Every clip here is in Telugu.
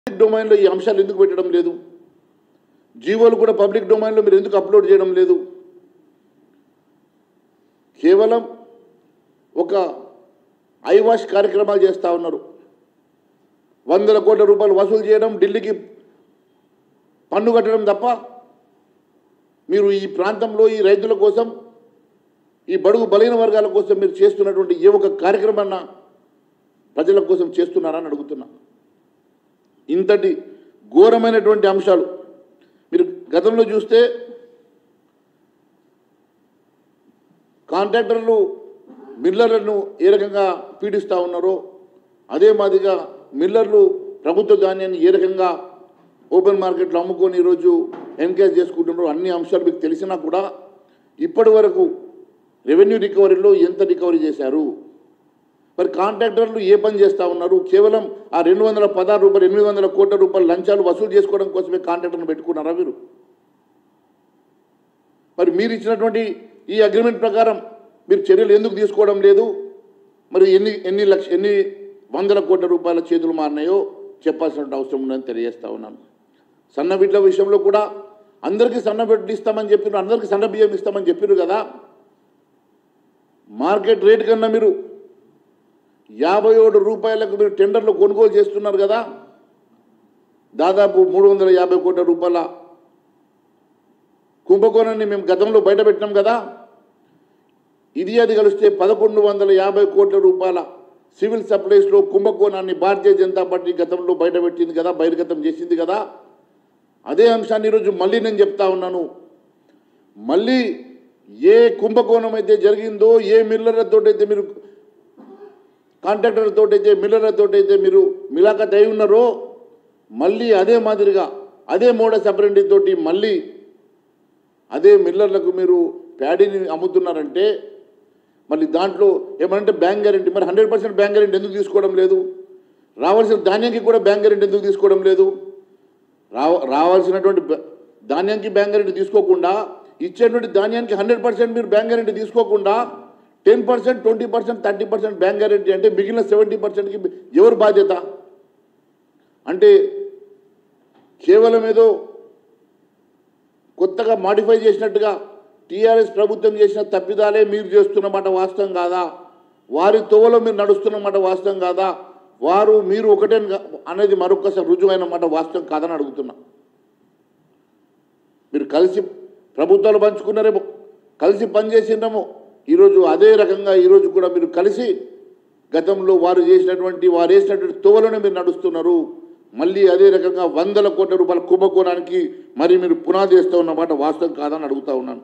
పబ్లిక్ డొమైన్లో ఈ అంశాలు ఎందుకు పెట్టడం లేదు జీవోలు కూడా పబ్లిక్ డొమైన్లో మీరు ఎందుకు అప్లోడ్ చేయడం లేదు కేవలం ఒక ఐవాష్ కార్యక్రమాలు చేస్తూ ఉన్నారు వందల కోట్ల రూపాయలు వసూలు చేయడం ఢిల్లీకి పన్ను కట్టడం తప్ప మీరు ఈ ప్రాంతంలో ఈ రైతుల కోసం ఈ బడుగు బలైన వర్గాల కోసం మీరు చేస్తున్నటువంటి ఏ ఒక్క కార్యక్రమాన్న ప్రజల కోసం చేస్తున్నారని అడుగుతున్నా ఇంతటి ఘోరమైనటువంటి అంశాలు మీరు గతంలో చూస్తే కాంట్రాక్టర్లు మిల్లర్లను ఏ రకంగా పీడిస్తూ ఉన్నారో అదే మాదిరిగా మిల్లర్లు ప్రభుత్వ ధాన్యాన్ని ఏ రకంగా ఓపెన్ మార్కెట్లో అమ్ముకొని ఈరోజు ఎంకరేజ్ చేసుకుంటున్నారో అన్ని అంశాలు మీకు తెలిసినా కూడా ఇప్పటి వరకు రెవెన్యూ రికవరీలో ఎంత రికవరీ చేశారు మరి కాంట్రాక్టర్లు ఏ పని చేస్తూ ఉన్నారు కేవలం ఆ రెండు వందల పదహారు రూపాయలు ఎనిమిది వందల కోట్ల రూపాయల లంచాలు వసూలు చేసుకోవడం కోసమే కాంట్రాక్టర్ని పెట్టుకున్నారా మీరు మరి మీరు ఇచ్చినటువంటి ఈ అగ్రిమెంట్ ప్రకారం మీరు చర్యలు ఎందుకు తీసుకోవడం లేదు మరి ఎన్ని ఎన్ని లక్ష ఎన్ని వందల కోట్ల రూపాయల చేతులు మారినాయో చెప్పాల్సిన అవసరం ఉందని తెలియజేస్తా ఉన్నాను సన్న బిడ్డల విషయంలో కూడా అందరికీ సన్న బిడ్డలు ఇస్తామని చెప్పిన అందరికీ సన్న బియ్యం ఇస్తామని చెప్పారు కదా మార్కెట్ రేట్ కన్నా మీరు యాభై ఏడు రూపాయలకు మీరు టెండర్లు కొనుగోలు చేస్తున్నారు కదా దాదాపు మూడు వందల యాభై కోట్ల రూపాయల కుంభకోణాన్ని మేము గతంలో బయటపెట్టినాం కదా ఇది అది కలిస్తే పదకొండు వందల యాభై కోట్ల రూపాయల సివిల్ సప్లైస్లో కుంభకోణాన్ని భారతీయ జనతా పార్టీ గతంలో బయటపెట్టింది కదా బహిర్గతం చేసింది కదా అదే అంశాన్ని ఈరోజు మళ్ళీ నేను చెప్తా ఉన్నాను మళ్ళీ ఏ కుంభకోణం అయితే జరిగిందో ఏ మిల్లర్లతో అయితే మీరు కాంట్రాక్టర్లతో అయితే మిల్లర్లతో అయితే మీరు మిలాఖత్ అయి ఉన్నారో మళ్ళీ అదే మాదిరిగా అదే మోడస్ అపరెంటి తోటి మళ్ళీ అదే మిల్లర్లకు మీరు ప్యాడీని అమ్ముతున్నారంటే మళ్ళీ దాంట్లో ఏమంటే బ్యాంక్ గ్యారెంటీ మరి హండ్రెడ్ పర్సెంట్ బ్యాంక్ గ్యారెంటీ ఎందుకు తీసుకోవడం లేదు రావాల్సిన ధాన్యానికి కూడా బ్యాంక్ గ్యారెంటీ ఎందుకు తీసుకోవడం లేదు రావ రావాల్సినటువంటి బ- ధాన్యానికి బ్యాంక్ గ్యారెంటీ తీసుకోకుండా ఇచ్చేటువంటి ధాన్యానికి హండ్రెడ్ పర్సెంట్ మీరు బ్యాంక్ గ్యారెంటీ తీసుకోకుండా ten percent twenty percent thirty percent bank guarantee అంటే మిగిలిన సెవెంటీ పర్సెంట్కి ఎవరు బాధ్యత అంటే కేవలం ఏదో కొత్తగా మాడిఫై చేసినట్టుగా టీఆర్ఎస్ ప్రభుత్వం చేసిన తప్పిదాలే మీరు చేస్తున్నమాట వాస్తవం కాదా వారి తోవలో మీరు నడుస్తున్నమాట వాస్తవం కాదా వారు మీరు ఒకటే అనేది మరొకసారి రుజువైన మాట వాస్తవం కాదని అడుగుతున్నా మీరు కలిసి ప్రభుత్వాలు పంచుకున్నారేమో కలిసి పనిచేసిండేమో ఈరోజు అదే రకంగా ఈరోజు కూడా మీరు కలిసి గతంలో వారు చేసినటువంటి వారు వేసినటువంటి తోవలను మీరు నడుస్తున్నారు మళ్ళీ అదే రకంగా వందల కోట్ల రూపాయల కుంభకోణానికి మరి మీరు పునాది వేస్తూ ఉన్నమాట వాస్తవం కాదని అడుగుతా ఉన్నాను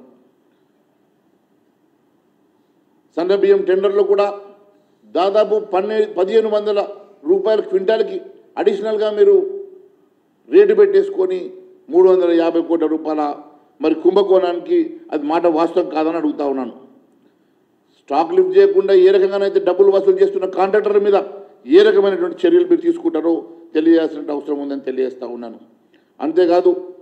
సన్న బియ్యం టెండర్లో కూడా దాదాపు పన్నె పదిహేను వందల రూపాయల క్వింటాల్కి అడిషనల్గా మీరు రేటు పెట్టేసుకొని మూడు వందల యాభై కోట్ల రూపాయల మరి కుంభకోణానికి అది మాట వాస్తవం కాదని అడుగుతా ఉన్నాను స్టాక్ లిఫ్ట్ చేయకుండా ఏ రకంగానైతే డబ్బులు వసూలు చేస్తున్న కాంట్రాక్టర్ల మీద ఏ రకమైనటువంటి చర్యలు మీరు తీసుకుంటారో తెలియాల్సిన అవసరం ఉందని తెలియజేస్తా ఉన్నాను అంతేకాదు